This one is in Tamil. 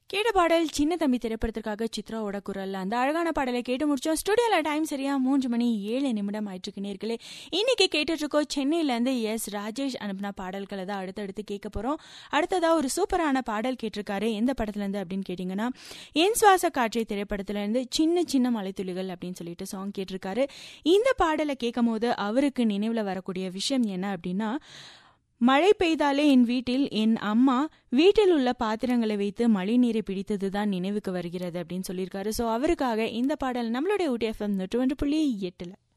கேட்ட பாடல் சின்ன தம்பி திரைப்படத்திற்காக சித்ராவோட குரல்ல அந்த அழகான பாடலை கேட்டு முடிச்சோம் ஸ்டுடியோல டைம் சரியா மூன்று மணி ஏழு நிமிடம் ஆயிட்டு நேர்களே இன்னைக்கு கேட்டுட்டு இருக்கோம் சென்னையில இருந்து எஸ் ராஜேஷ் அனுப்பின பாடல்களை தான் அடுத்தடுத்து கேட்க போறோம் அடுத்ததா ஒரு சூப்பரான பாடல் கேட்டிருக்காரு எந்த படத்துல இருந்து அப்படின்னு கேட்டீங்கன்னா என் சுவாச காட்சி திரைப்படத்துல இருந்து சின்ன சின்ன மலைத்துளிகள் அப்படின்னு சொல்லிட்டு சாங் கேட்டிருக்காரு இந்த பாடலை கேட்கும் போது அவருக்கு நினைவுல வரக்கூடிய விஷயம் என்ன அப்படின்னா மழை பெய்தாலே என் வீட்டில் என் அம்மா வீட்டில் உள்ள பாத்திரங்களை வைத்து மழை நீரை பிடித்தது தான் நினைவுக்கு வருகிறது அப்படின்னு சொல்லியிருக்காரு ஸோ அவருக்காக இந்த பாடல் நம்மளுடைய ஊட்டி எஃப்எம் நூற்று ஒன்று புள்ளி எட்டுல